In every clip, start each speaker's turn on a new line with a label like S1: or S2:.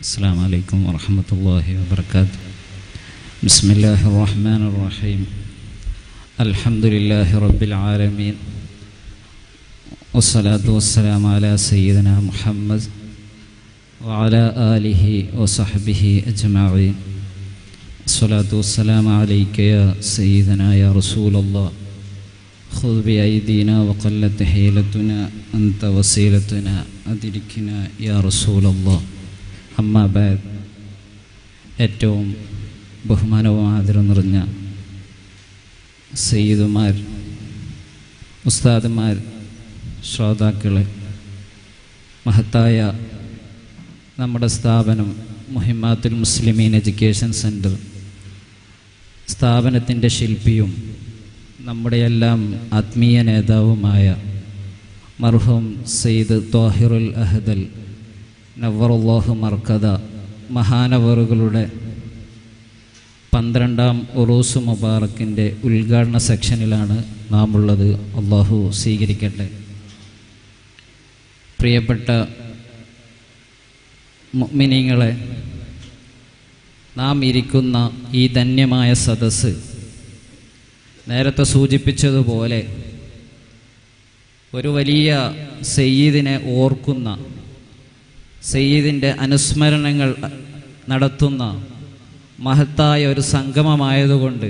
S1: السلام عليكم ورحمة الله وبركاته بسم الله الرحمن الرحيم الحمد لله رب العالمين والصلاة والسلام على سيدنا محمد وعلى آله وصحبه أجمعين الصلاة والسلام عليك يا سيدنا يا رسول الله خذ بأيدينا وقلت حيلتنا أنت وسيلتنا أدركنا يا رسول الله أما بعد ഏറ്റവും ബഹുമാനവും ആദരവും നിറഞ്ഞ സയ്യിദുമാർ ഉസ്താദുമാർ ശ്രോതാക്കളെ മഹത്തായ നമ്മുടെ സ്ഥാപനം മുഹിമാത്തുൽ മുസ്ലിമീൻ എഡ്യൂക്കേഷൻ സെൻറ്റർ സ്ഥാപനത്തിൻ്റെ ശില്പിയും നമ്മുടെയെല്ലാം ആത്മീയ നേതാവുമായ മർഹൂം സെയ്ദ് തോഹിറുൽ അഹദൽ നവറുല്ലാഹു മർക്കദ മഹാനവറുകളുടെ പന്ത്രണ്ടാം ഉറൂസ് മുബാറക്കിൻ്റെ ഉദ്ഘാടന സെക്ഷനിലാണ് നാം ഉള്ളത് അള്ളാഹു സ്വീകരിക്കട്ടെ പ്രിയപ്പെട്ട മിനിങ്ങളെ നാം ഇരിക്കുന്ന ഈ ധന്യമായ സദസ്സ് നേരത്തെ സൂചിപ്പിച്ചതുപോലെ ഒരു വലിയ സയ്യിദിനെ ഓർക്കുന്ന സയ്യിദിൻ്റെ അനുസ്മരണങ്ങൾ നടത്തുന്ന മഹത്തായ ഒരു സംഗമമായതുകൊണ്ട്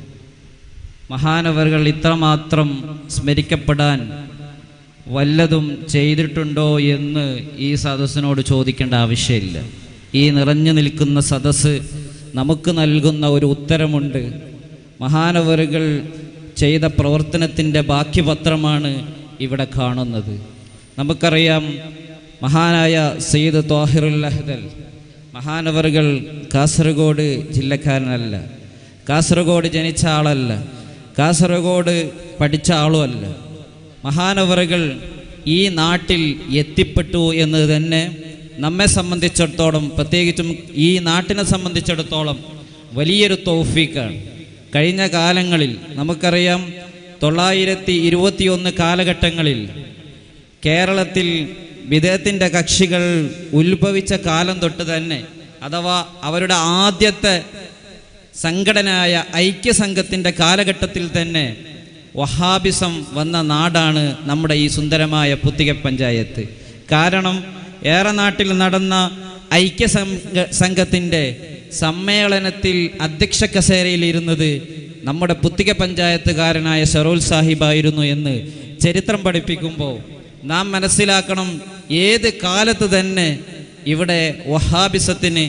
S1: മഹാനവറുകൾ ഇത്രമാത്രം സ്മരിക്കപ്പെടാൻ വല്ലതും ചെയ്തിട്ടുണ്ടോ എന്ന് ഈ സദസ്സിനോട് ചോദിക്കേണ്ട ആവശ്യമില്ല ഈ നിറഞ്ഞു നിൽക്കുന്ന സദസ്സ് നമുക്ക് നൽകുന്ന ഒരു ഉത്തരമുണ്ട് മഹാനവറുകൾ ചെയ്ത പ്രവർത്തനത്തിൻ്റെ ബാക്കിപത്രമാണ് ഇവിടെ കാണുന്നത് നമുക്കറിയാം മഹാനായ സയ്യിദ് തോഹിറുൽ അഹ്ദൽ മഹാനവറുകൾ കാസർഗോഡ് ജില്ലക്കാരനല്ല കാസർഗോഡ് ജനിച്ച ആളല്ല കാസർഗോഡ് പഠിച്ച ആളുമല്ല മഹാനവറുകൾ ഈ നാട്ടിൽ എത്തിപ്പെട്ടു എന്ന് തന്നെ നമ്മെ സംബന്ധിച്ചിടത്തോളം പ്രത്യേകിച്ചും ഈ നാട്ടിനെ സംബന്ധിച്ചിടത്തോളം വലിയൊരു തൗഫീക്കാണ് കഴിഞ്ഞ കാലങ്ങളിൽ നമുക്കറിയാം തൊള്ളായിരത്തി ഇരുപത്തിയൊന്ന് കാലഘട്ടങ്ങളിൽ കേരളത്തിൽ വിദേഹത്തിൻ്റെ കക്ഷികൾ ഉത്ഭവിച്ച കാലം തൊട്ട് തന്നെ അഥവാ അവരുടെ ആദ്യത്തെ സംഘടനയായ ഐക്യസംഘത്തിൻ്റെ കാലഘട്ടത്തിൽ തന്നെ വഹാബിസം വന്ന നാടാണ് നമ്മുടെ ഈ സുന്ദരമായ പുത്തിക പഞ്ചായത്ത് കാരണം ഏറെ നാട്ടിൽ നടന്ന ഐക്യ സംഘത്തിൻ്റെ സമ്മേളനത്തിൽ അധ്യക്ഷ കസേരയിൽ ഇരുന്നത് നമ്മുടെ പുത്തിക പഞ്ചായത്തുകാരനായ ഷറൂൽ സാഹിബായിരുന്നു എന്ന് ചരിത്രം പഠിപ്പിക്കുമ്പോൾ നാം മനസ്സിലാക്കണം ഏത് കാലത്ത് തന്നെ ഇവിടെ വഹാബിസത്തിന്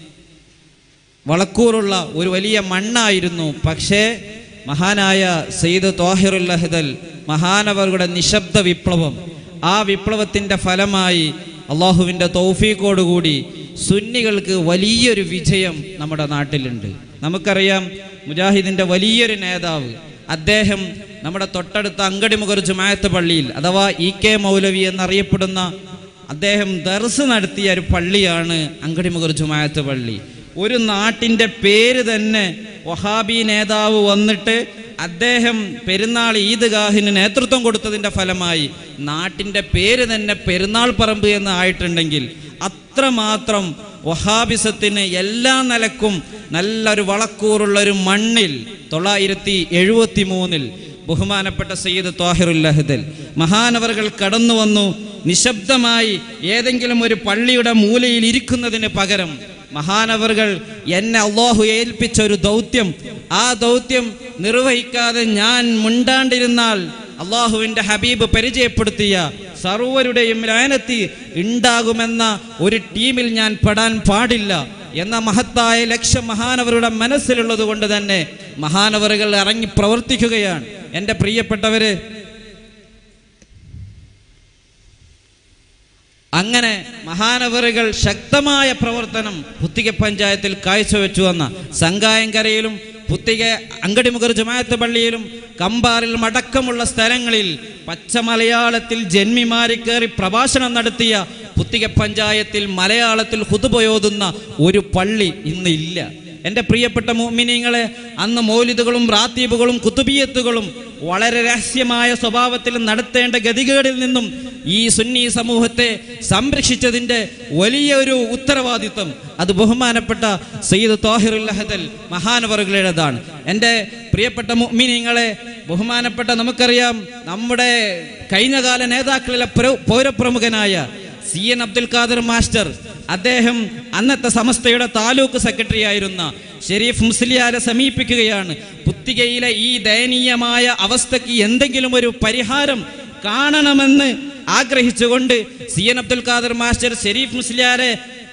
S1: വളക്കൂറുള്ള ഒരു വലിയ മണ്ണായിരുന്നു പക്ഷേ മഹാനായ സെയ്ദ് തോഹിറുൽ അഹ്ദൽ മഹാനവരുടെ നിശബ്ദ വിപ്ലവം ആ വിപ്ലവത്തിൻ്റെ ഫലമായി അള്ളാഹുവിൻ്റെ തൗഫീഖോടുകൂടി സുന്നികൾക്ക് വലിയൊരു വിജയം നമ്മുടെ നാട്ടിലുണ്ട് നമുക്കറിയാം മുജാഹിദിൻ്റെ വലിയൊരു നേതാവ് അദ്ദേഹം നമ്മുടെ തൊട്ടടുത്ത അങ്കടിമുഖർ ജുമായത്ത് പള്ളിയിൽ അഥവാ ഇ കെ മൗലവി എന്നറിയപ്പെടുന്ന അദ്ദേഹം ദർസ് നടത്തിയ ഒരു പള്ളിയാണ് അങ്കടിമുഖർ ജുമായത്ത് പള്ളി ഒരു നാട്ടിൻ്റെ പേര് തന്നെ വഹാബി നേതാവ് വന്നിട്ട് അദ്ദേഹം പെരുന്നാൾ ഈദ്ഗാഹിന് നേതൃത്വം കൊടുത്തതിൻ്റെ ഫലമായി നാട്ടിൻ്റെ പേര് തന്നെ പെരുന്നാൾ പറമ്പ് എന്ന് ആയിട്ടുണ്ടെങ്കിൽ അത്രമാത്രം വഹാബിസത്തിന് എല്ലാ നിലക്കും നല്ലൊരു വളക്കൂറുള്ള ഒരു മണ്ണിൽ തൊള്ളായിരത്തി എഴുപത്തി മൂന്നിൽ ബഹുമാനപ്പെട്ട സയ്യിദ് താഹിറുല്ലഹദൽ മഹാനവറുകൾ കടന്നു വന്നു നിശബ്ദമായി ഏതെങ്കിലും ഒരു പള്ളിയുടെ മൂലയിൽ ഇരിക്കുന്നതിന് പകരം മഹാനവറുകൾ എന്നെ അള്ളാഹു ഏൽപ്പിച്ച ഒരു ദൗത്യം ആ ദൗത്യം നിർവഹിക്കാതെ ഞാൻ മുണ്ടാണ്ടിരുന്നാൽ അള്ളാഹുവിൻ്റെ ഹബീബ് പരിചയപ്പെടുത്തിയ സർവരുടെയും ലാനത്തി ഉണ്ടാകുമെന്ന ഒരു ടീമിൽ ഞാൻ പെടാൻ പാടില്ല എന്ന മഹത്തായ ലക്ഷ്യം മഹാനവരുടെ മനസ്സിലുള്ളത് കൊണ്ട് തന്നെ മഹാനവറുകൾ ഇറങ്ങി പ്രവർത്തിക്കുകയാണ് എൻ്റെ പ്രിയപ്പെട്ടവര് അങ്ങനെ മഹാനവറുകൾ ശക്തമായ പ്രവർത്തനം പുത്തിക പഞ്ചായത്തിൽ കാഴ്ചവെച്ചു വന്ന സംഗായങ്കരയിലും പുത്തിക അങ്കടിമുഖർ ജമാഅത്ത് പള്ളിയിലും കമ്പാറിലും അടക്കമുള്ള സ്ഥലങ്ങളിൽ പച്ച മലയാളത്തിൽ ജന്മിമാരി കയറി പ്രഭാഷണം നടത്തിയ പുത്തിക പഞ്ചായത്തിൽ മലയാളത്തിൽ ഹുതുപോയോതുന്ന ഒരു പള്ളി ഇന്ന് ഇല്ല എൻ്റെ പ്രിയപ്പെട്ട മോമിനിയങ്ങളെ അന്ന് മൗലിദുകളും റാത്തീബുകളും കുത്തുബിയത്തുകളും വളരെ രഹസ്യമായ സ്വഭാവത്തിൽ നടത്തേണ്ട ഗതികേടിൽ നിന്നും ഈ സുന്നി സമൂഹത്തെ സംരക്ഷിച്ചതിൻ്റെ വലിയൊരു ഉത്തരവാദിത്വം അത് ബഹുമാനപ്പെട്ട സയ്യിദ് താഹിറുൽ അഹദൽ മഹാനവറുകളുടേതാണ് എൻ്റെ പ്രിയപ്പെട്ട മുഅ്മിനീങ്ങളെ ബഹുമാനപ്പെട്ട നമുക്കറിയാം നമ്മുടെ കഴിഞ്ഞകാല നേതാക്കളിലെ പ്ര- പൗരപ്രമുഖനായ C N Abdul Khader master അദ്ദേഹം അന്നത്തെ സമസ്തയുടെ താലൂക്ക് സെക്രട്ടറി ആയിരുന്ന ഷെരീഫ് മുസ്ലിയാരെ സമീപിക്കുകയാണ് പുത്തികയിലെ ഈ ദയനീയമായ അവസ്ഥയ്ക്ക് എന്തെങ്കിലും ഒരു പരിഹാരം കാണണമെന്ന് ആഗ്രഹിച്ചുകൊണ്ട് C N Abdul Khader master Sharif മുസ്ലിയാരെ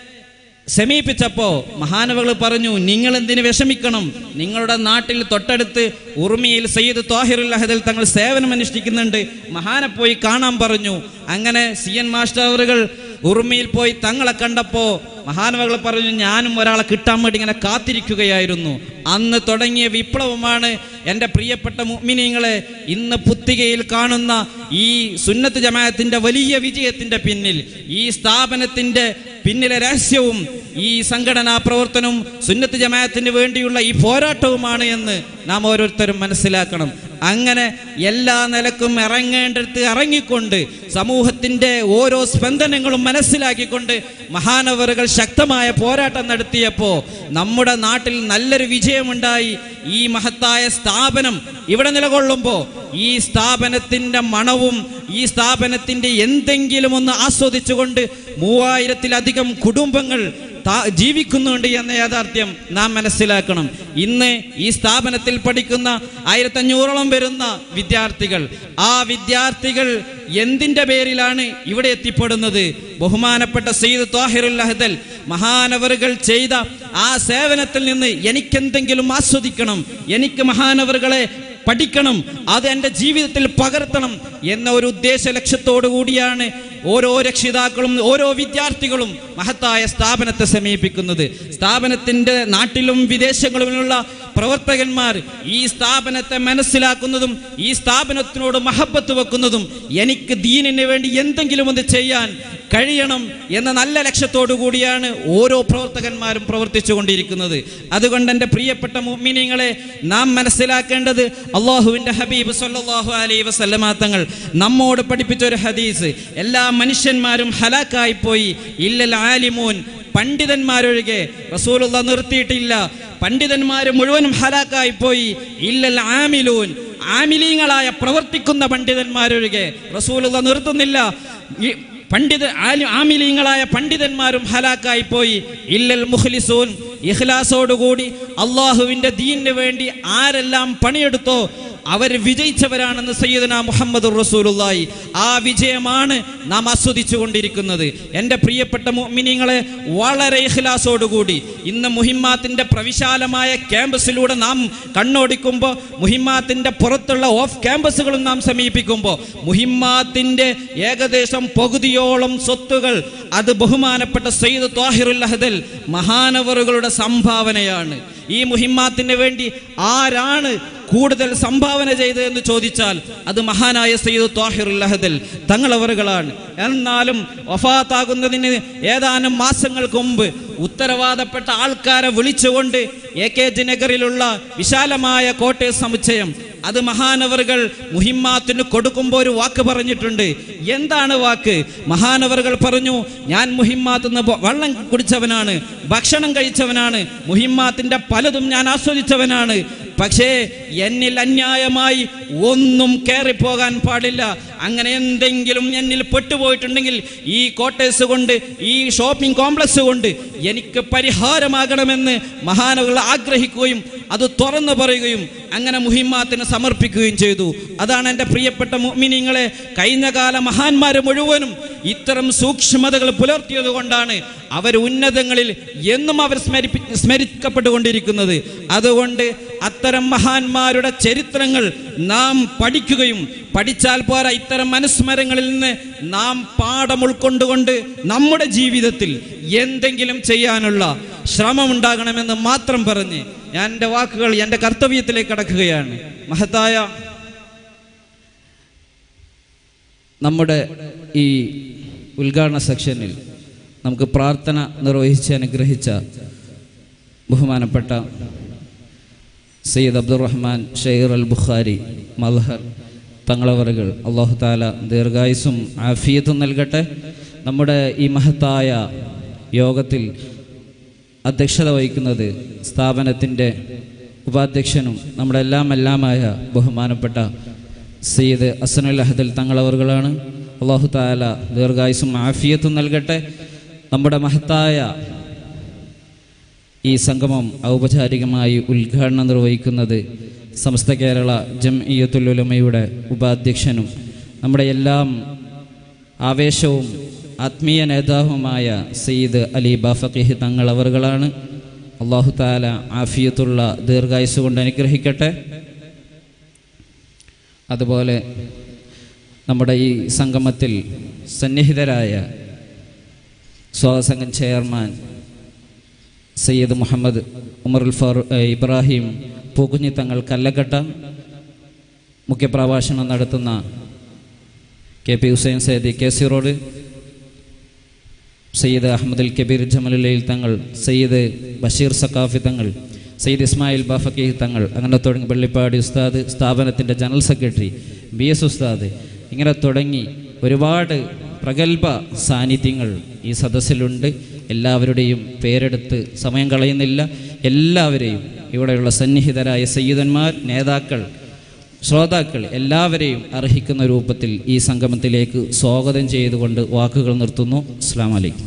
S1: സമീപിച്ചപ്പോ മഹാനവകൾ പറഞ്ഞു നിങ്ങൾ എന്തിനു വിഷമിക്കണം നിങ്ങളുടെ നാട്ടിൽ തൊട്ടടുത്ത് ഉറുമിയിൽ സയ്യിദ് താഹിറുൽ അഹദൽ തങ്ങൾ സേവനം അനുഷ്ഠിക്കുന്നുണ്ട് മഹാനെ പോയി കാണാൻ പറഞ്ഞു അങ്ങനെ സി എൻ മാസ്റ്റർ അവറുകൾ ഉറുമിയിൽ പോയി തങ്ങളെ കണ്ടപ്പോ മഹാനവകൾ പറഞ്ഞു ഞാനും ഒരാളെ കിട്ടാൻ വേണ്ടി ഇങ്ങനെ കാത്തിരിക്കുകയായിരുന്നു അന്ന് തുടങ്ങിയ വിപ്ലവമാണ് എൻ്റെ പ്രിയപ്പെട്ട മുഅ്മിനീങ്ങളെ ഇന്ന് പുത്തികയിൽ കാണുന്ന ഈ സുന്നത്ത് ജമാഅത്തിന്റെ വലിയ വിജയത്തിന്റെ പിന്നിൽ ഈ സ്ഥാപനത്തിന്റെ പിന്നിലെ രഹസ്യവും ഈ സംഘടനാ പ്രവർത്തനവും സുന്നത്ത് ജമാഅത്തിന് വേണ്ടിയുള്ള ഈ പോരാട്ടവുമാണ് എന്ന് നാം ഓരോരുത്തരും മനസ്സിലാക്കണം അങ്ങനെ എല്ലാ നിലക്കും ഇറങ്ങേണ്ടടുത്ത് ഇറങ്ങിക്കൊണ്ട് സമൂഹത്തിന്റെ ഓരോ സ്പന്ദനങ്ങളും മനസ്സിലാക്കിക്കൊണ്ട് മഹാനവറുകൾ ശക്തമായ പോരാട്ടം നടത്തിയപ്പോൾ നമ്മുടെ നാട്ടിൽ നല്ലൊരു വിജയമുണ്ടായി ഈ മഹത്തായ സ്ഥാപനം ഇവിടെ നിലകൊള്ളുമ്പോൾ ഈ സ്ഥാപനത്തിന്റെ മണവും ഈ സ്ഥാപനത്തിന്റെ എന്തെങ്കിലും ഒന്ന് ആസ്വദിച്ചുകൊണ്ട് മൂവായിരത്തിലധികം കുടുംബങ്ങൾ താ- ജീവിക്കുന്നുണ്ട് എന്ന യാഥാർത്ഥ്യം നാം മനസ്സിലാക്കണം ഇന്ന് ഈ സ്ഥാപനത്തിൽ പഠിക്കുന്ന ആയിരത്തഞ്ഞൂറോളം വരുന്ന വിദ്യാർത്ഥികൾ ആ വിദ്യാർത്ഥികൾ എന്തിന്റെ പേരിലാണ് ഇവിടെ എത്തിപ്പെടുന്നത് ബഹുമാനപ്പെട്ട സയ്യിദ് താഹിറുൽ അഹദൽ മഹാനവറുകൾ ചെയ്ത ആ സേവനത്തിൽ നിന്ന് എനിക്കെന്തെങ്കിലും ആസ്വദിക്കണം എനിക്ക് മഹാനവറുകളെ പഠിക്കണം അത് എൻ്റെ ജീവിതത്തിൽ പകർത്തണം എന്ന ഒരു ഉദ്ദേശ ലക്ഷ്യത്തോടു കൂടിയാണ് ഓരോ രക്ഷിതാക്കളും ഓരോ വിദ്യാർത്ഥികളും മഹത്തായ സ്ഥാപനത്തെ സമീപിക്കുന്നത് സ്ഥാപനത്തിൻ്റെ നാട്ടിലും വിദേശങ്ങളിലുമുള്ള പ്രവർത്തകന്മാർ ഈ സ്ഥാപനത്തെ മനസ്സിലാക്കുന്നതും ഈ സ്ഥാപനത്തിനോട് മഹബത്ത് വെക്കുന്നതും എനിക്ക് ദീനിന് വേണ്ടി എന്തെങ്കിലും ഒന്ന് ചെയ്യാൻ കഴിയണം എന്ന നല്ല ലക്ഷ്യത്തോടു കൂടിയാണ് ഓരോ പ്രവർത്തകന്മാരും പ്രവർത്തിച്ചു കൊണ്ടിരിക്കുന്നത് അതുകൊണ്ട് എൻ്റെ പ്രിയപ്പെട്ട മുഅ്മിനീങ്ങളെ നാം മനസ്സിലാക്കേണ്ടത് അള്ളാഹുവിൻ്റെ ഹബീബ് സല്ലല്ലാഹു അലൈഹി വസല്ലമ തങ്ങൾ നമ്മോട് പഠിപ്പിച്ച ഒരു ഹദീസ് എല്ലാ മനുഷ്യന്മാരും ഹലാക്കായി പോയി ഇല്ലൽ ആലിമൂൻ പണ്ഡിതന്മാരൊഴികെ റസൂലുള്ള നിർത്തിയിട്ടില്ല പണ്ഡിതന്മാർ മുഴുവനും ഹലാക്കായി പോയി ഇല്ലൽ ആമിലൂൻ ആമിലീങ്ങളായ പ്രവർത്തിക്കുന്ന പണ്ഡിതന്മാരൊഴികെ റസൂലുള്ള നിർത്തുന്നില്ല ഈ പണ്ഡിത ആലി- ആമിലീങ്ങളായ പണ്ഡിതന്മാരും ഹലാക്കായി പോയി ഇല്ലൽ മുഖ്ലിസൂൻ ഇഖ്ലാസോടുകൂടി അള്ളാഹുവിൻ്റെ ദീനിന് വേണ്ടി ആരെല്ലാം പണിയെടുത്തോ അവർ വിജയിച്ചവരാണെന്ന് സയ്യിദന മുഹമ്മദ് റസൂലുള്ളാഹി ആ വിജയമാണ് നാം ആസ്വദിച്ചു കൊണ്ടിരിക്കുന്നത് എൻ്റെ പ്രിയപ്പെട്ട മുഅ്മിനീങ്ങളെ വളരെ ഇഖ്ലാസോടുകൂടി ഇന്ന് മുഹിമ്മാത്തിൻ്റെ പ്രവിശാലമായ ക്യാമ്പസിലൂടെ നാം കണ്ണോടിക്കുമ്പോൾ മുഹിമ്മാത്തിൻ്റെ പുറത്തുള്ള ഓഫ് ക്യാമ്പസുകളും നാം സമീപിക്കുമ്പോൾ മുഹിമ്മാത്തിൻ്റെ ഏകദേശം പകുതിയോളം സ്വത്തുകൾ അത് ബഹുമാനപ്പെട്ട സയ്യിദ് താഹിറുൽ അഹദൽ മഹാനവറുകളുടെ സംഭാവനയാണ് ഈ മുഹിമ്മാത്തിന് വേണ്ടി ആരാണ് കൂടുതൽ സംഭാവന ചെയ്തതെന്ന് ചോദിച്ചാൽ അത് മഹാനായ സയ്യിദ് താഹിറുൽ അഹദൽ തങ്ങളവറുകളാണ് എന്നാലും വഫാത്താകുന്നതിന് ഏതാനും മാസങ്ങൾക്ക് മുമ്പ് ഉത്തരവാദപ്പെട്ട ആൾക്കാരെ വിളിച്ചുകൊണ്ട് എ കെ ജി നഗറിലുള്ള വിശാലമായ കോട്ടേഴ്സ് സമുച്ചയം അത് മഹാനവറുകൾ മുഹിമ്മാത്തിന് കൊടുക്കുമ്പോൾ ഒരു വാക്ക് പറഞ്ഞിട്ടുണ്ട് എന്താണ് വാക്ക് മഹാനവറുകൾ പറഞ്ഞു ഞാൻ മുഹിമ്മാത്ത് നിന്ന് വ- വെള്ളം കുടിച്ചവനാണ് ഭക്ഷണം കഴിച്ചവനാണ് മുഹിമ്മാത്തിന്റെ പലതും ഞാൻ ആസ്വദിച്ചവനാണ് പക്ഷേ എന്നിൽ അന്യായമായി ഒന്നും കയറിപ്പോകാൻ പാടില്ല അങ്ങനെ എന്തെങ്കിലും എന്നിൽ പെട്ടുപോയിട്ടുണ്ടെങ്കിൽ ഈ കോട്ടേഴ്സ് കൊണ്ട് ഈ ഷോപ്പിംഗ് കോംപ്ലക്സ് കൊണ്ട് എനിക്ക് പരിഹാരമാകണമെന്ന് മഹാനവകൾ ആഗ്രഹിക്കുകയും അത് തുറന്നു പറയുകയും അങ്ങനെ മുഹിമ്മാത്തിന് സമർപ്പിക്കുകയും ചെയ്തു അതാണ് എൻ്റെ പ്രിയപ്പെട്ട മുഅ്മിനീങ്ങളെ കഴിഞ്ഞ കാല മഹാന്മാർ മുഴുവനും ഇത്തരം സൂക്ഷ്മതകൾ പുലർത്തിയത് കൊണ്ടാണ് അവർ ഉന്നതങ്ങളിൽ എന്നും അവർ സ്മരിപ്പി സ്മരിക്കപ്പെട്ടുകൊണ്ടിരിക്കുന്നത് അതുകൊണ്ട് അത്തരം മഹാന്മാരുടെ ചരിത്രങ്ങൾ നാം പഠിക്കുകയും പഠിച്ചാൽ പോരാ ഇത്തരം അനുസ്മരങ്ങളിൽ നിന്ന് നാം പാഠം ഉൾക്കൊണ്ടുകൊണ്ട് നമ്മുടെ ജീവിതത്തിൽ എന്തെങ്കിലും ചെയ്യാനുള്ള ശ്രമമുണ്ടാകണമെന്ന് മാത്രം പറഞ്ഞ് ഞാൻ എൻ്റെ വാക്കുകൾ എൻ്റെ കർത്തവ്യത്തിലേക്ക് കടക്കുകയാണ് മഹത്തായ നമ്മുടെ ഈ ഉദ്ഘാടന സെക്ഷനിൽ നമുക്ക് പ്രാർത്ഥന നിർവഹിച്ച് അനുഗ്രഹിച്ച ബഹുമാനപ്പെട്ട സയ്യിദ് അബ്ദുറഹ്മാൻ ഷെയ്ർ അൽ ബുഖാരി മൽഹർ തങ്ങളവറുകൾ അള്ളാഹു താല ദീർഘായുസും ആഫിയത്തും നൽകട്ടെ നമ്മുടെ ഈ മഹത്തായ യോഗത്തിൽ അധ്യക്ഷത വഹിക്കുന്നത് സ്ഥാപനത്തിൻ്റെ ഉപാധ്യക്ഷനും നമ്മുടെ എല്ലാം എല്ലാമായ ബഹുമാനപ്പെട്ട സയ്യിദ് അസനുൽ അഹദൽ തങ്ങളവറുകളാണ് അള്ളാഹു താല ദീർഘായുസും ആഫിയത്തും നൽകട്ടെ നമ്മുടെ മഹത്തായ ഈ സംഗമം ഔപചാരികമായി ഉദ്ഘാടനം നിർവഹിക്കുന്നത് സമസ്ത കേരള ജംഇയ്യത്തുൽ ഉലമയുടെ ഉപാധ്യക്ഷനും നമ്മുടെ എല്ലാം ആവേശവും ആത്മീയ നേതാവുമായ സയ്യിദ് അലി ബാഫഖിഹ് തങ്ങൾ അവറുകളാണ് അള്ളാഹു താല ആഫിയത്തുള്ള ദീർഘായുസ് കൊണ്ട് അനുഗ്രഹിക്കട്ടെ അതുപോലെ നമ്മുടെ ഈ സംഗമത്തിൽ സന്നിഹിതരായ സ്വാഗതസംഘം ചെയർമാൻ സയ്യിദ് മുഹമ്മദ് ഉമറുൽ ഫാറു ഏഹ് ഇബ്രാഹിം പൂക്കുഞ്ഞി തങ്ങൾ കല്ലക്കട്ട മുഖ്യപ്രഭാഷണം നടത്തുന്ന K P Hussain Saidi K C road Sayyid Ahmadul Kabir ജമലുല്ലയിൽ തങ്ങൾ സയ്യിദ് ബഷീർ സക്കാഫി തങ്ങൾ സയ്യിദ് ഇസ്മായിൽ ബാഫക്കി തങ്ങൾ അങ്ങനെ തുടങ്ങി വെള്ളിപ്പാടി ഉസ്താദ് സ്ഥാപനത്തിൻ്റെ ജനറൽ സെക്രട്ടറി ബി എസ് ഉസ്താദ് ഇങ്ങനെ തുടങ്ങി ഒരുപാട് പ്രഗത്ഭ സാന്നിധ്യങ്ങൾ ഈ സദസ്സിലുണ്ട് എല്ലാവരുടെയും പേരെടുത്ത് സമയം കളയുന്നില്ല എല്ലാവരെയും ഇവിടെയുള്ള സന്നിഹിതരായ സയ്യിദന്മാർ നേതാക്കൾ ശ്രോതാക്കൾ എല്ലാവരെയും അർഹിക്കുന്ന രൂപത്തിൽ ഈ സംഗമത്തിലേക്ക് സ്വാഗതം ചെയ്തുകൊണ്ട് വാക്കുകൾ നിർത്തുന്നു അസ്സാം വലൈക്കും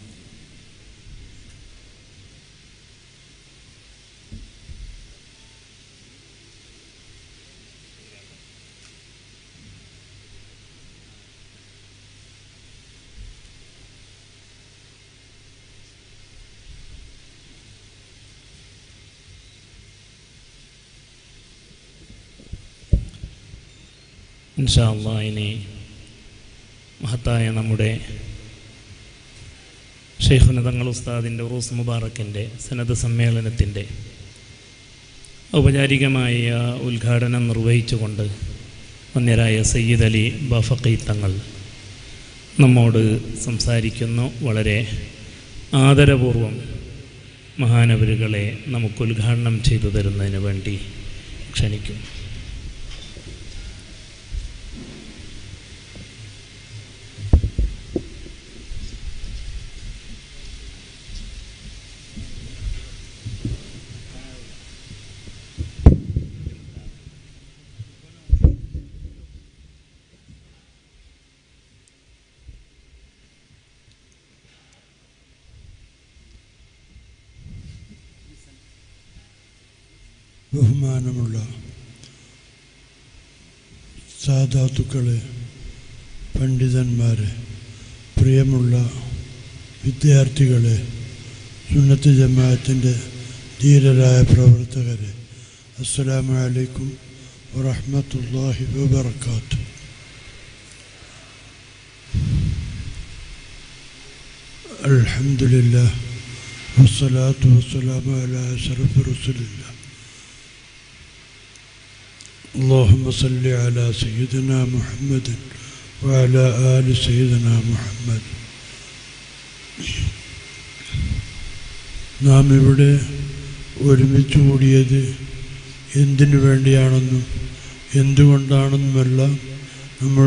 S2: ഇൻഷാല്ല ഇനി മഹത്തായ നമ്മുടെ ഷെയ്ഖുന തങ്ങൾ ഉസ്താദിൻ്റെ ഉറൂസ് മുബാറക്കിൻ്റെ സനത് സമ്മേളനത്തിൻ്റെ ഔപചാരികമായ ഉദ്ഘാടനം നിർവഹിച്ചുകൊണ്ട് വന്യരായ സയ്യിദ് അലി ബഫഖി തങ്ങൾ നമ്മോട് സംസാരിക്കുന്നു വളരെ ആദരപൂർവം മഹാനവരുകളെ നമുക്ക് ഉദ്ഘാടനം ചെയ്തു തരുന്നതിന് വേണ്ടി ക്ഷണിക്കുന്നു
S3: ബഹുമാനമുള്ള സാധാത്തുക്കളെ പണ്ഡിതന്മാരെ പ്രിയമുള്ള വിദ്യാർത്ഥികളെ സുന്നത്ത് ജമാഅത്തിൻ്റെ ധീരരായ പ്രവർത്തകരെ അസ്സലാമു അലൈക്കും വറഹ്മത്തുള്ളാഹി വബർക്കാത്തു അൽഹംദുലില്ലാ വസ്സലാത്തു വസ്സലാമു അലാ അഷ്റഫി റസൂലില്ലാ اللهم صل على سيدنا محمد وعلى آل سيدنا محمد നാം ഇവിടെ ഒരുമിച്ച് കൂടിയത് എന്തിനു വേണ്ടിയാണെന്നും എന്തുകൊണ്ടാണെന്നുമെല്ലാം നമ്മൾ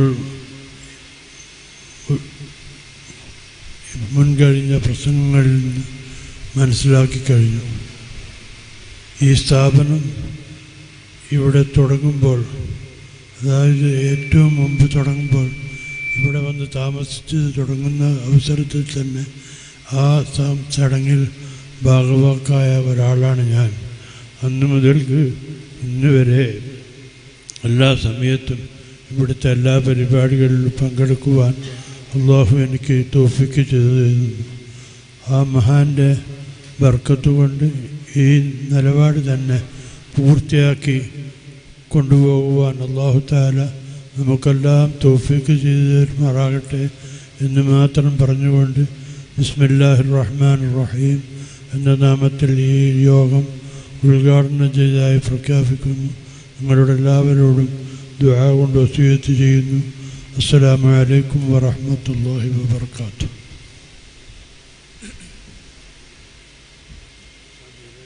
S3: ഉ- മുൻകഴിഞ്ഞ പ്രസംഗങ്ങളിൽ നിന്ന് മനസ്സിലാക്കി കഴിഞ്ഞു ഈ സ്ഥാപനം ഇവിടെ തുടങ്ങുമ്പോൾ അതായത് ഏറ്റവും മുമ്പ് തുടങ്ങുമ്പോൾ ഇവിടെ വന്ന് താമസിച്ച് തുടങ്ങുന്ന അവസരത്തിൽ തന്നെ ആ സ- ചടങ്ങിൽ ഭാഗവാക്കായ ഒരാളാണ് ഞാൻ അന്ന് മുതൽക്ക് ഇന്ന് വരെ എല്ലാ സമയത്തും ഇവിടുത്തെ എല്ലാ പരിപാടികളിലും പങ്കെടുക്കുവാൻ അള്ളാഹു എനിക്ക് തോഫിക്ക് ചെയ്തു തരുന്നു ആ മഹാൻ്റെ ബർക്കത്ത് കൊണ്ട് ഈ നിലപാട് തന്നെ പൂർത്തിയാക്കി കൊണ്ടുപോകുവാൻ അള്ളാഹു താല നമുക്കെല്ലാം തോഫിക്ക് ചെയ്തു തരുമാറാകട്ടെ എന്ന് മാത്രം പറഞ്ഞുകൊണ്ട് ബിസ്മില്ലാഹിർ റഹ്മാൻ റഹീം എന്ന നാമത്തിൽ ഈ യോഗം ഉദ്ഘാടനം ചെയ്തതായി പ്രഖ്യാപിക്കുന്നു നിങ്ങളുടെ എല്ലാവരോടും ദുആ കൊണ്ട് വസീയത്ത് ചെയ്യുന്നു അസ്സലാമു അലൈക്കും വറഹ്മത്തുള്ളാഹി വബർക്കാത്തു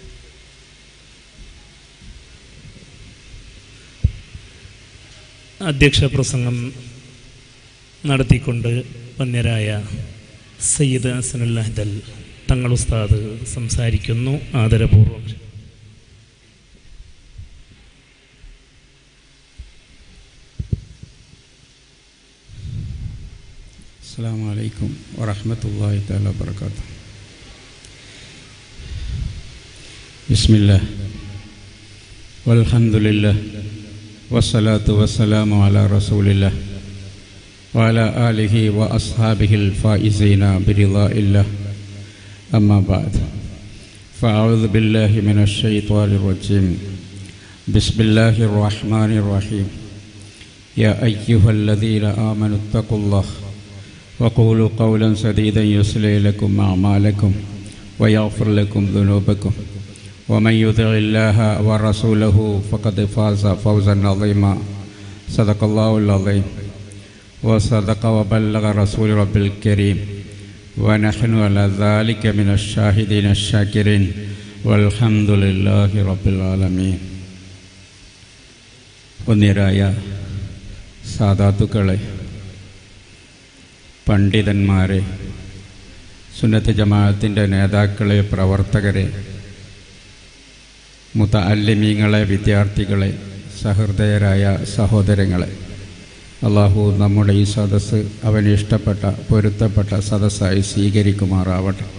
S2: അധ്യക്ഷ പ്രസംഗം നടത്തിക്കൊണ്ട് വന്യരായ സയ്യിദ് ഹസനുൽ അഹ്ദൽ തങ്ങൾ ഉസ്താദ് സംസാരിക്കുന്നു ആദരപൂർവ്വം
S4: السلام عليكم ورحمة الله تعالى وبركاته بسم الله والحمد لله والصلاة والسلام على رسول الله وعلى آله وأصحابه الفائزين برضاء الله أما بعد فأعوذ بالله من الشيطان الرجيم بسم الله الرحمن الرحيم يا أيها الذين آمنوا اتقوا الله وقولوا قولا سديدا يصلح لكم أعمالكم ويغفر لكم ذنوبكم ومن يطع الله ورسوله فقد فاز فوزا عظيما صدق الله العظيم وصدق وبلغ رسول رب الكريم ونحن على ذلك من الشاهدين الشاكرين والحمد لله رب العالمين ഒന്നിരായ സാധാത്തുക്കളെ പണ്ഡിതന്മാരെ സുന്നത്ത് ജമാഅത്തിൻ്റെ നേതാക്കളെ പ്രവർത്തകരെ മുത്ത അല്ലിമീങ്ങളെ വിദ്യാർത്ഥികളെ സഹൃദയരായ സഹോദരങ്ങളെ അള്ളാഹു നമ്മുടെ ഈ സദസ്സ് അവന് ഇഷ്ടപ്പെട്ട പൊരുത്തപ്പെട്ട സദസ്സായി സ്വീകരിക്കുമാറാവട്ടെ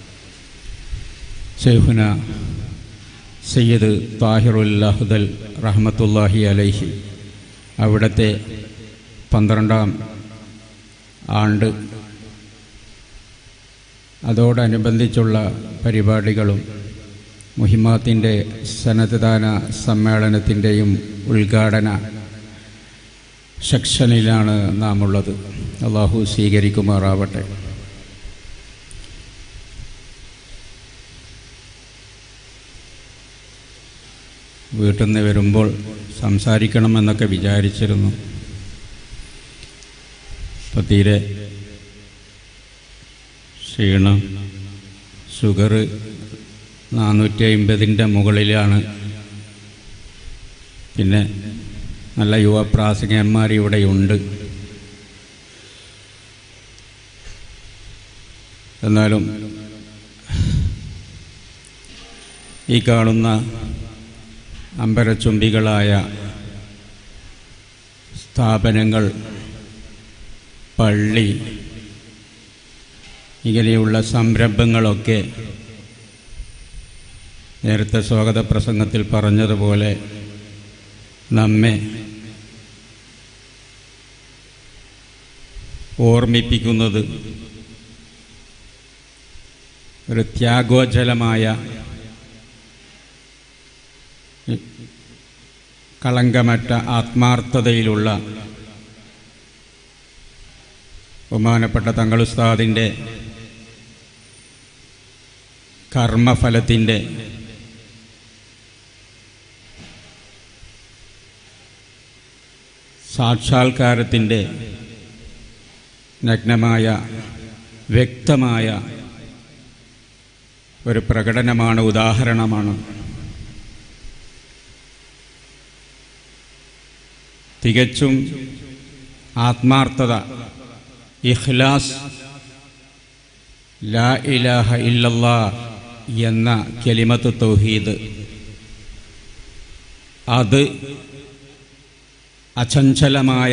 S4: ഷെയ്ഖുന സയ്യിദ് താഹിറുല്ലാഹുദൽ റഹ്മത്തുല്ലാഹി അലൈഹി അവിടുത്തെ പന്ത്രണ്ടാം ആണ്ട് അതോടനുബന്ധിച്ചുള്ള പരിപാടികളും മുഹിമാത്തിൻ്റെ സന്നദ്ധദാന സമ്മേളനത്തിൻ്റെയും ഉദ്ഘാടന സെക്ഷനിലാണ് നാം ഉള്ളത് അള്ളാഹു സ്വീകരിക്കുമാറാവട്ടെ വീട്ടിൽ നിന്ന് വരുമ്പോൾ സംസാരിക്കണമെന്നൊക്കെ വിചാരിച്ചിരുന്നു അപ്പോൾ തീരെ ക്ഷീണം ഷുഗർ നാനൂറ്റി അമ്പതിൻ്റെ മുകളിലാണ് പിന്നെ നല്ല യുവപ്രാസംഗന്മാർ ഇവിടെയുണ്ട് എന്നാലും ഈ കാണുന്ന അമ്പരച്ചുംബികളായ സ്ഥാപനങ്ങൾ പള്ളി ഇങ്ങനെയുള്ള സംരംഭങ്ങളൊക്കെ നേരത്തെ സ്വാഗത പ്രസംഗത്തിൽ പറഞ്ഞതുപോലെ നമ്മെ ഓർമ്മിപ്പിക്കുന്നത് ഒരു ത്യാഗോജലമായ കളങ്കമറ്റ ആത്മാർത്ഥതയിലുള്ള ബഹുമാനപ്പെട്ട തങ്ങളുസ്താദിൻ്റെ കർമ്മഫലത്തിൻ്റെ സാക്ഷാത്കാരത്തിൻ്റെ നഗ്നമായ വ്യക്തമായ ഒരു പ്രകടനമാണ് ഉദാഹരണമാണ് തികച്ചും ആത്മാർത്ഥത ഇഖ്ലാസ് ലാ ഇലാഹ ഇല്ലല്ലാ എന്ന കെലിമത്ത് തൗഹീദ് അത് അചഞ്ചലമായ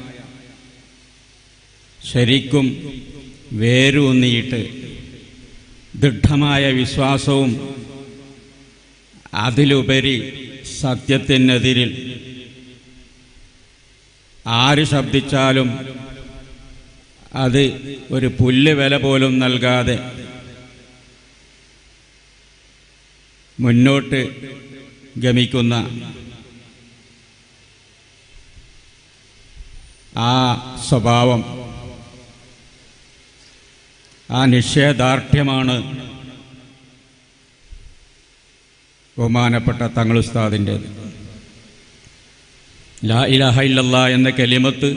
S4: ശരിക്കും വേരൂന്നിയിട്ട് ദൃഢമായ വിശ്വാസവും അതിലുപരി സത്യത്തിനെതിരിൽ ആര് ശബ്ദിച്ചാലും അത് ഒരു പുല്ല് വില പോലും നൽകാതെ മുന്നോട്ട് ഗമിക്കുന്ന ആ സ്വഭാവം ആ നിഷേധാർഢ്യമാണ് ബഹുമാനപ്പെട്ട തങ്ങളുസ്താദിൻ്റേത് ലാ ഇലാഹ ഇല്ലല്ല എന്ന കലിമത്ത്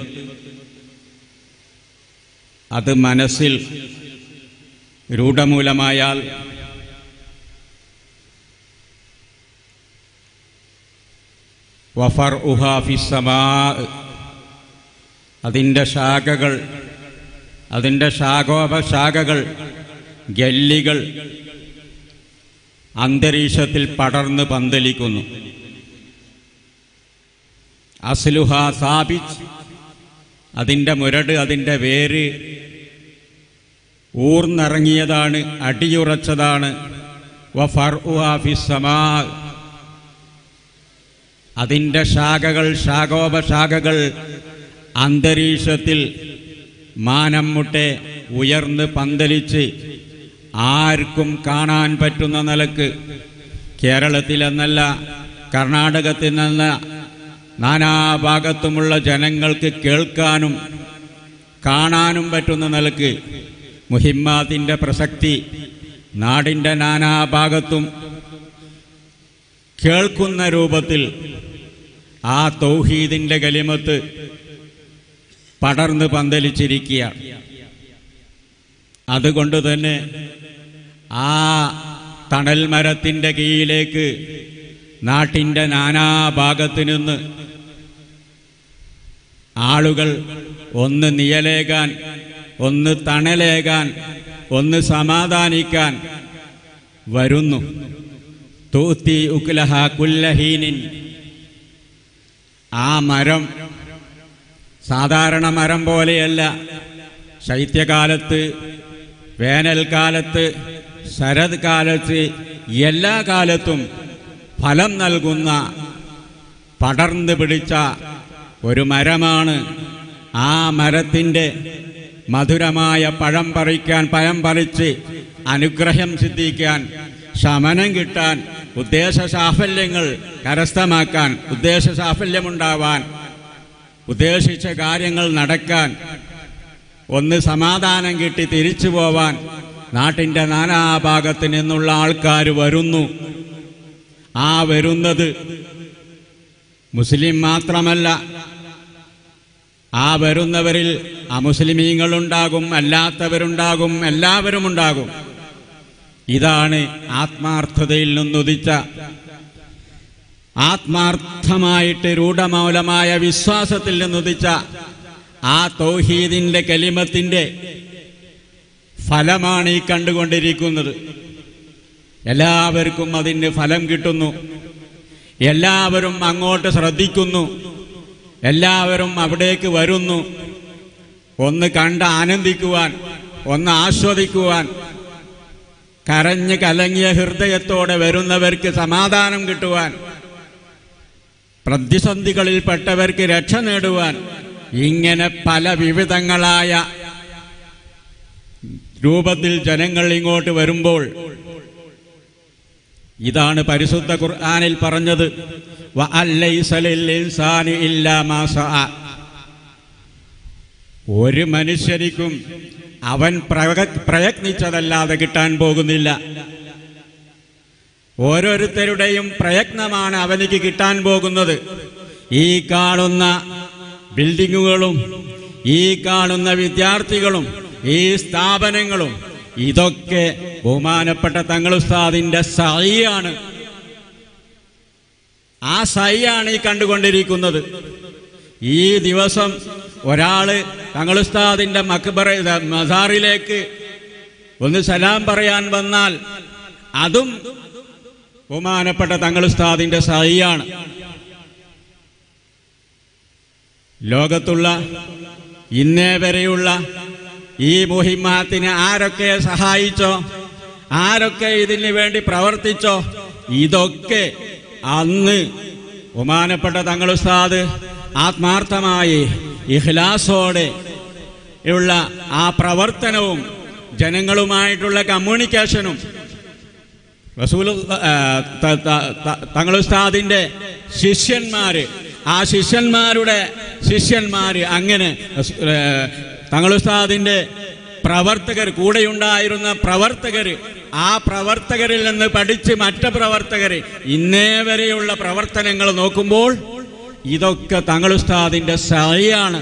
S4: അത് മനസ്സിൽ രൂഢമൂലമായാൽ വഫർ ഉഹാഫിസമാ അതിൻ്റെ ശാഖകൾ അതിൻ്റെ ശാഖോപശാഖകൾ ഗല്ലികൾ അന്തരീക്ഷത്തിൽ പടർന്ന് പന്തലിക്കുന്നു അസ്ലുഹ സാബിച്ച് അതിൻ്റെ മുരട് അതിൻ്റെ വേര് ഊർന്നിറങ്ങിയതാണ് അടിയുറച്ചതാണ് വഫർഉഹാ ഫിസ്സമാ അതിൻ്റെ ശാഖകൾ ശാഖോപശാഖകൾ അന്തരീക്ഷത്തിൽ മാനം മുട്ടെ ഉയർന്ന് പന്തലിച്ച് ആർക്കും കാണാൻ പറ്റുന്ന നിലക്ക് കേരളത്തിലെന്നല്ല കർണാടകത്തിൽ നിന്ന നാനാഭാഗത്തുമുള്ള ജനങ്ങൾക്ക് കേൾക്കാനും കാണാനും പറ്റുന്ന നിലക്ക് മുഹിമ്മാത്തിൻ്റെ പ്രസക്തി നാടിൻ്റെ നാനാഭാഗത്തും കേൾക്കുന്ന രൂപത്തിൽ ആ തൗഹീദിൻ്റെ കലിമത്ത് പടർന്ന് പന്തലിച്ചിരിക്കുകയാണ് അതുകൊണ്ട് തന്നെ ആ തണൽ മരത്തിൻ്റെ കീഴിലേക്ക് നാട്ടിൻ്റെ നാനാഭാഗത്തു നിന്ന് ആളുകൾ ഒന്ന് നിയലേകാൻ ഒന്ന് തണലേകാൻ ഒന്ന് സമാധാനിക്കാൻ വരുന്നു തൂത്തി ഉക്ലഹ കുല്ലഹീനിൻ ആ മരം സാധാരണ മരം പോലെയല്ല ശൈത്യകാലത്ത് വേനൽക്കാലത്ത് ശരത് കാലത്ത് എല്ലാ കാലത്തും ഫലം നൽകുന്ന പടർന്നു പിടിച്ച ഒരു മരമാണ് ആ മരത്തിൻ്റെ മധുരമായ പഴം പറിക്കാൻ പഴം പറിച്ച് അനുഗ്രഹം സിദ്ധിക്കാൻ ശമനം കിട്ടാൻ ഉദ്ദേശ സാഫല്യങ്ങൾ കരസ്ഥമാക്കാൻ ഉദ്ദേശ സാഫല്യമുണ്ടാവാൻ ഉദ്ദേശിച്ച കാര്യങ്ങൾ നടക്കാൻ ഒന്ന് സമാധാനം കിട്ടി തിരിച്ചു പോവാൻ നാട്ടിൻ്റെ നാനാഭാഗത്ത് നിന്നുള്ള ആൾക്കാർ വരുന്നു ആ വരുന്നത് മുസ്ലിം മാത്രമല്ല ആ വരുന്നവരിൽ അമുസ്ലിമീങ്ങളുണ്ടാകും അല്ലാത്തവരുണ്ടാകും എല്ലാവരും ഉണ്ടാകും ഇതാണ് ആത്മാർത്ഥതയിൽ നിന്നുദിച്ച ആത്മാർത്ഥമായിട്ട് രൂഢമൗലമായ വിശ്വാസത്തിൽ നിന്നുദിച്ച ആ തൗഹീദിന്റെ കലിമത്തിന്റെ ഫലമാണ് ഈ കണ്ടുകൊണ്ടിരിക്കുന്നത് എല്ലാവർക്കും അതിന് ഫലം കിട്ടുന്നു എല്ലാവരും അങ്ങോട്ട് ശ്രദ്ധിക്കുന്നു എല്ലാവരും അവിടേക്ക് വരുന്നു ഒന്ന് കണ്ട് ആനന്ദിക്കുവാൻ ഒന്ന് ആസ്വദിക്കുവാൻ കരഞ്ഞ് കലങ്ങിയ ഹൃദയത്തോടെ വരുന്നവർക്ക് സമാധാനം കിട്ടുവാൻ പ്രതിസന്ധികളിൽപ്പെട്ടവർക്ക് രക്ഷ നേടുവാൻ ഇങ്ങനെ പല വിവിധങ്ങളായ രൂപത്തിൽ ജനങ്ങൾ ഇങ്ങോട്ട് വരുമ്പോൾ ഇതാണ് പരിശുദ്ധ ഖുർആനിൽ പറഞ്ഞത് വ അല്ലൈസ ലിൽ ഇൻസാനി ഇല്ലാ മാ സഅ. ഒരു മനുഷ്യനിക്കും അവൻ പ്രക- പ്രയത്നിച്ചതല്ലാതെ കിട്ടാൻ പോകുന്നില്ല ഓരോരുത്തരുടെയും പ്രയത്നമാണ് അവനിക്ക് കിട്ടാൻ പോകുന്നത് ഈ കാണുന്ന ബിൽഡിങ്ങുകളും ഈ കാണുന്ന വിദ്യാർത്ഥികളും ഈ സ്ഥാപനങ്ങളും ഇതൊക്കെ ബഹുമാനപ്പെട്ട തങ്ങളുസ്താദിന്റെ സൈയാണ് ആ സൈയാണ് ഈ കണ്ടുകൊണ്ടിരിക്കുന്നത് ഈ ദിവസം ഒരാള് തങ്ങളുസ്താദിന്റെ മക്ബറ ഇത് മസാറിലേക്ക് ഒന്ന് സലാം പറയാൻ വന്നാൽ അതും ബഹുമാനപ്പെട്ട തങ്ങളുസ്താദിന്റെ സൈയാണ് ലോകത്തുള്ള ഇന്നേ വരെയുള്ള ഈ മുഹിമാത്തിനെ ആരൊക്കെ സഹായിച്ചോ ആരൊക്കെ ഇതിന് വേണ്ടി പ്രവർത്തിച്ചോ ഇതൊക്കെ അന്ന് ബഹുമാനപ്പെട്ട തങ്ങളുസ്താദ് ആത്മാർത്ഥമായി ഇഹ്ലാസോടെ ഉള്ള ആ പ്രവർത്തനവും ജനങ്ങളുമായിട്ടുള്ള കമ്മ്യൂണിക്കേഷനും റസൂൽ തങ്ങളുസ്താദിന്റെ ശിഷ്യന്മാര് ആ ശിഷ്യന്മാരുടെ ശിഷ്യന്മാര് അങ്ങനെ റസൂ- ഏ, തങ്ങളുസ്താദിന്റെ പ്രവർത്തകർ കൂടെയുണ്ടായിരുന്ന പ്രവർത്തകർ ആ പ്രവർത്തകരിൽ നിന്ന് പഠിച്ച് മറ്റ് പ്രവർത്തകർ ഇന്നേ വരെയുള്ള പ്രവർത്തനങ്ങൾ നോക്കുമ്പോൾ ഇതൊക്കെ തങ്ങളുസ്താദിന്റെ സഹിയാണ്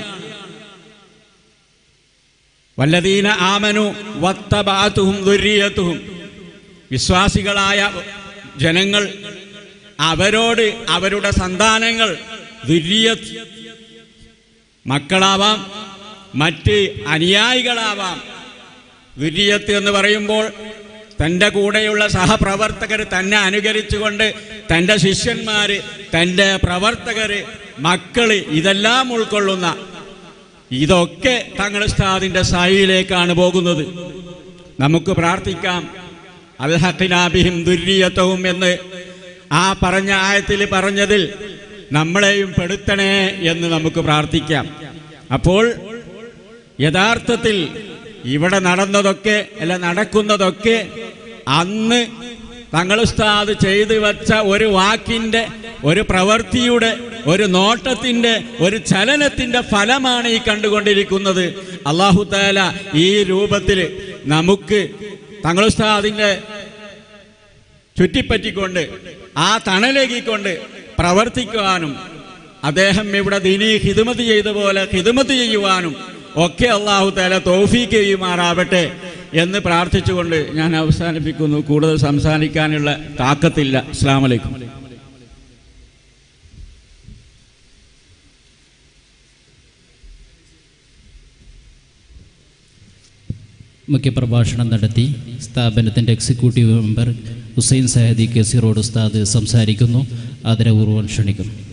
S4: വല്ലദീന ആമനു വത്തബാത്തുഹും ദുര്യത്തുഹും വിശ്വാസികളായ ജനങ്ങൾ അവരോട് അവരുടെ സന്താനങ്ങൾ ദുര്യത്ത് മക്കളാവാം മറ്റ് അനുയായികളാവാം ദുര്യത്ത് എന്ന് പറയുമ്പോൾ തൻ്റെ കൂടെയുള്ള സഹപ്രവർത്തകർ തന്നെ അനുകരിച്ചുകൊണ്ട് തൻ്റെ ശിഷ്യന്മാർ തൻ്റെ പ്രവർത്തകർ മക്കൾ ഇതെല്ലാം ഉൾക്കൊള്ളുന്ന ഇതൊക്കെ തങ്ങൾ ഉസ്താദിൻ്റെ സായിയിലേക്കാണ് പോകുന്നത് നമുക്ക് പ്രാർത്ഥിക്കാം അൽഹഖിനാബിഹിം ദുര്യത്വവും എന്ന് ആ പറഞ്ഞ ആയത്തിൽ പറഞ്ഞതിൽ നമ്മളെയും പെടുത്തണേ എന്ന് നമുക്ക് പ്രാർത്ഥിക്കാം അപ്പോൾ യഥാർത്ഥത്തിൽ ഇവിടെ നടന്നതൊക്കെ അല്ല നടക്കുന്നതൊക്കെ അന്ന് തങ്ങൾ ഉസ്താദ് ചെയ്തു വച്ച ഒരു വാക്കിൻ്റെ ഒരു പ്രവൃത്തിയുടെ ഒരു നോട്ടത്തിൻ്റെ ഒരു ചലനത്തിൻ്റെ ഫലമാണ് ഈ കണ്ടുകൊണ്ടിരിക്കുന്നത് അള്ളാഹു താല ഈ രൂപത്തിൽ നമുക്ക് തങ്ങൾ ഉസ്താദിൻ്റെ ചുറ്റിപ്പറ്റിക്കൊണ്ട് ആ തണലേകിക്കൊണ്ട് പ്രവർത്തിക്കുവാനും അദ്ദേഹം ഇവിടെ ദിനി ഹിദമത്ത് ചെയ്ത പോലെ ഹിദമത്ത് ചെയ്യുവാനും ഒക്കെ അള്ളാഹു താല തോഫീക്ക് ചെയ്യുമാറാവട്ടെ എന്ന് പ്രാർത്ഥിച്ചുകൊണ്ട് ഞാൻ അവസാനിപ്പിക്കുന്നു കൂടുതൽ സംസാരിക്കാനുള്ള താക്കത്തില്ല അസ്സാം വലൈക്കും
S5: മുഖ്യപ്രഭാഷണം നടത്തി സ്ഥാപനത്തിൻ്റെ executive member Hussain Sahadi KC road ഉസ്താദ് സംസാരിക്കുന്നു ആദരപൂർവ്വം ക്ഷണിക്കുന്നു